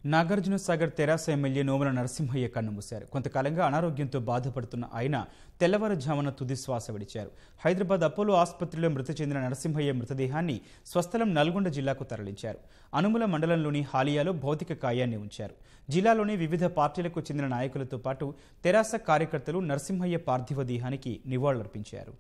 Nagarjuna Sagar TRS MLA Nomula Narasimhaiah కన్నుమూశారు కొంతకాలంగా అనారోగ్యంతో బాధపడుతున్న ఆయన తెల్లవారుజామున తుది శ్వాస విడిచారు హైదరాబాద్ అపోలో ఆసుపత్రిలో మృతి చెందిన నరసింహయ్య మృతదేహాన్ని స్వస్థలం నల్గొండ జిల్లాకు తరలించారు అనుముల మండలంలోని హాలియాలో భౌతిక కాయాన్ని ఉంచారు జిల్లాలోని వివిధ పార్టీలకు చెందిన నాయకులతో పాటు తెరాస కార్యకర్తలు నరసింహయ్య పార్థివ దేహానికి నివాళులర్పించారు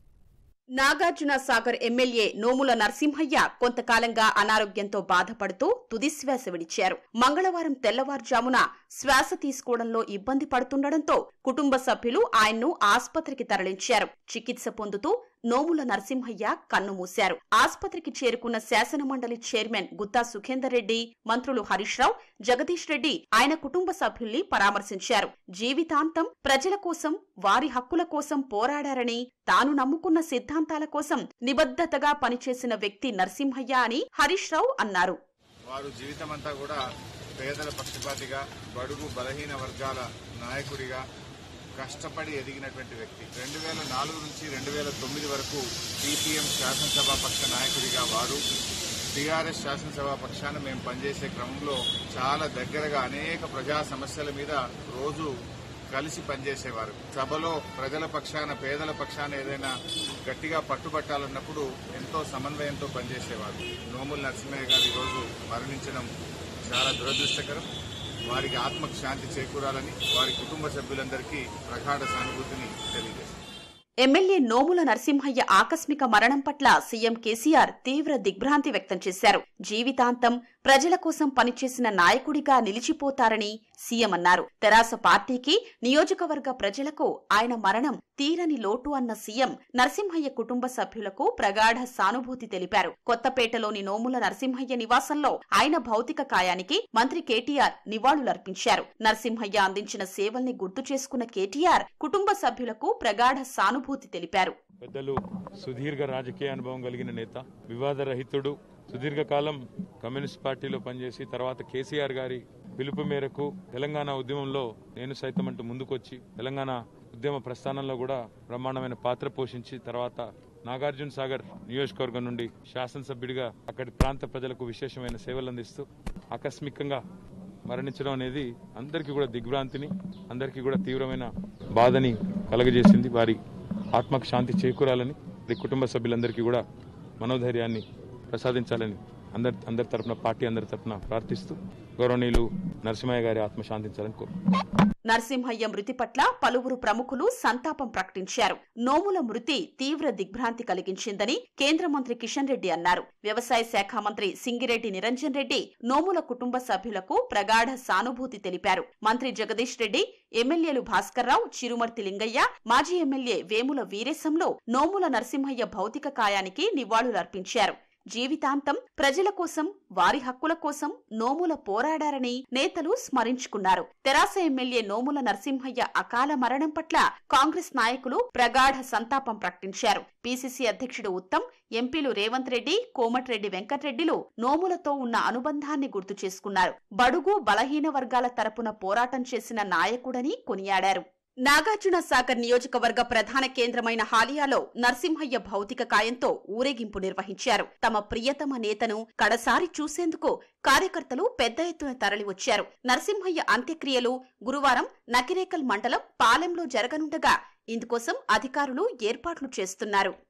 నాగార్జున సాగర్ ఎమ్మెల్యే నోముల నరసింహయ్య కొంతకాలంగా అనారోగ్యంతో బాధపడుతూ తుదిశ్వాస విడిచారు మంగళవారం తెల్లవారుజామున శ్వాస తీసుకోవడంలో ఇబ్బంది పడుతుండటంతో కుటుంబ సభ్యులు ఆయన్ను ఆసుపత్రికి తరలించారు చికిత్స పొందుతూ నోముల నరసింహయ్య కన్నుమూశారు ఆసుపత్రికి చేరుకున్న శాసనమండలి చైర్మన్ గుత్తా సుఖేందర్ రెడ్డి మంత్రులు హరీష్ రావు జగదీష్ రెడ్డి ఆయన కుటుంబ సభ్యుల్ని పరామర్శించారు జీవితాంతం ప్రజల కోసం వారి హక్కుల కోసం పోరాడారని తాను నమ్ముకున్న సిద్ధాంతాల కోసం నిబద్ధతగా పనిచేసిన వ్యక్తి నరసింహయ్య అని హరీష్ రావు అన్నారు వారు జీవితమంతా కూడా పేదల పక్షపాతిగా బడుగు బలహీన వర్గాల నాయకుడిగా కష్టపడి ఎదిగినటువంటి వ్యక్తి రెండు వేల నాలుగు నుంచి రెండు వేల తొమ్మిది వరకు సిపిఎం శాసనసభా పక్ష నాయకుడిగా వారు టీఆర్ఎస్ శాసనసభా పక్షాన మేము పనిచేసే క్రమంలో చాలా దగ్గరగా అనేక ప్రజా సమస్యల మీద రోజు కలిసి పనిచేసేవారు సభలో ప్రజల పక్షాన పేదల పక్షాన ఏదైనా గట్టిగా పట్టుబట్టాలన్నప్పుడు ఎంతో సమన్వయంతో పనిచేసేవారు నోముల నరసింహయ్య గారు ఈరోజు మరణించడం చాలా దురదృష్టకరం వారికి ఆత్మకు శాంతి చేకూరాలని వారి కుటుంబ సభ్యులందరికీ ప్రగాఢ సానుభూతిని తెలియజేస్తారు ఎమ్మెల్యే నోముల నరసింహయ్య ఆకస్మిక మరణం పట్ల సీఎం కేసీఆర్ తీవ్ర దిగ్భ్రాంతి వ్యక్తం చేశారు జీవితాంతం ప్రజల కోసం పనిచేసిన నాయకుడిగా నిలిచిపోతారని సీఎం అన్నారు తెరాస పార్టీకి నియోజకవర్గ ప్రజలకు ఆయన మరణం తీరని లోటు అన్న సీఎం నరసింహయ్య కుటుంబ సభ్యులకు ప్రగాఢ సానుభూతి తెలిపారు కొత్తపేటలోని నోముల నరసింహయ్య నివాసంలో ఆయన భౌతిక కాయానికి మంత్రి కేటీఆర్ నివాళులర్పించారు నరసింహయ్య అందించిన సేవల్ని గుర్తు చేసుకున్న కేటీఆర్ కుటుంబ సభ్యులకు ప్రగాఢ సానుభూతి తెలిపారు పెద్దలు సుదీర్ఘ రాజకీయ అనుభవం కలిగిన నేత వివాద రహితుడు సుదీర్ఘకాలం కమ్యూనిస్ట్ పార్టీలో పనిచేసి తర్వాత కేసీఆర్ గారి పిలుపు మేరకు తెలంగాణ ఉద్యమంలో నేను సైతం అంటూ ముందుకొచ్చి తెలంగాణ ఉద్యమ ప్రస్థానంలో కూడా బ్రహ్మాండమైన పాత్ర పోషించి తర్వాత నాగార్జున సాగర్ నియోజకవర్గం నుండి శాసనసభ్యుడిగా అక్కడి ప్రాంత ప్రజలకు విశేషమైన సేవలు అందిస్తూ ఆకస్మికంగా మరణించడం అనేది అందరికీ కూడా దిగ్భ్రాంతిని అందరికీ కూడా తీవ్రమైన బాధని కలగజేసింది వారి ఆత్మకు శాంతి చేకూరాలని వారి కుటుంబ సభ్యులందరికీ కూడా మనోధైర్యాన్ని ప్రసాదించాలని అందరి అందరి తరపున పార్టీ అందరి తరపున ప్రార్థిస్తూ గౌరవనీయులు నరసింహయ్య గారి ఆత్మ శాంతించాలని కోరుకుంటున్నాను నరసింహయ్య మృతి పట్ల పలువురు ప్రముఖులు సంతాపం ప్రకటించారు నోముల మృతి తీవ్ర దిగ్భ్రాంతి కలిగించిందని కేంద్ర మంత్రి కిషన్ రెడ్డి అన్నారు వ్యవసాయ శాఖ మంత్రి సింగిరెడ్డి నిరంజన్ రెడ్డి నోముల కుటుంబ సభ్యులకు ప్రగాఢ సానుభూతి తెలిపారు మంత్రి జగదీష్ రెడ్డి ఎమ్మెల్యేలు భాస్కర్రావు చిరుమర్తి లింగయ్య మాజీ ఎమ్మెల్యే వేముల వీరేశంలో నోముల నరసింహయ్య భౌతిక కాయానికి నివాళులర్పించారు జీవితాంతం ప్రజల కోసం వారి హక్కుల కోసం నోముల పోరాడారని నేతలు స్మరించుకున్నారు తెరాస ఎమ్మెల్యే నోముల నరసింహయ్య అకాల మరణం పట్ల కాంగ్రెస్ నాయకులు ప్రగాఢ సంతాపం ప్రకటించారు పీసీసీ అధ్యక్షుడు ఉత్తమ్ ఎంపీలు రేవంత్ రెడ్డి కోమటిరెడ్డి వెంకట్రెడ్డిలు నోములతో ఉన్న అనుబంధాన్ని గుర్తు చేసుకున్నారు బడుగు బలహీన వర్గాల తరపున పోరాటం చేసిన నాయకుడని కొనియాడారు నాగార్జున సాగర్ నియోజకవర్గ ప్రధాన కేంద్రమైన హాలియాలో నరసింహయ్య భౌతిక కాయంతో ఊరేగింపు నిర్వహించారు తమ ప్రియతమ నేతను కడసారి చూసేందుకు కార్యకర్తలు పెద్ద ఎత్తున తరలివచ్చారు నరసింహయ్య అంత్యక్రియలు గురువారం నకిరేకల్ మండలం పాలెంలో జరగనుండగా ఇందుకోసం అధికారులు ఏర్పాట్లు చేస్తున్నారు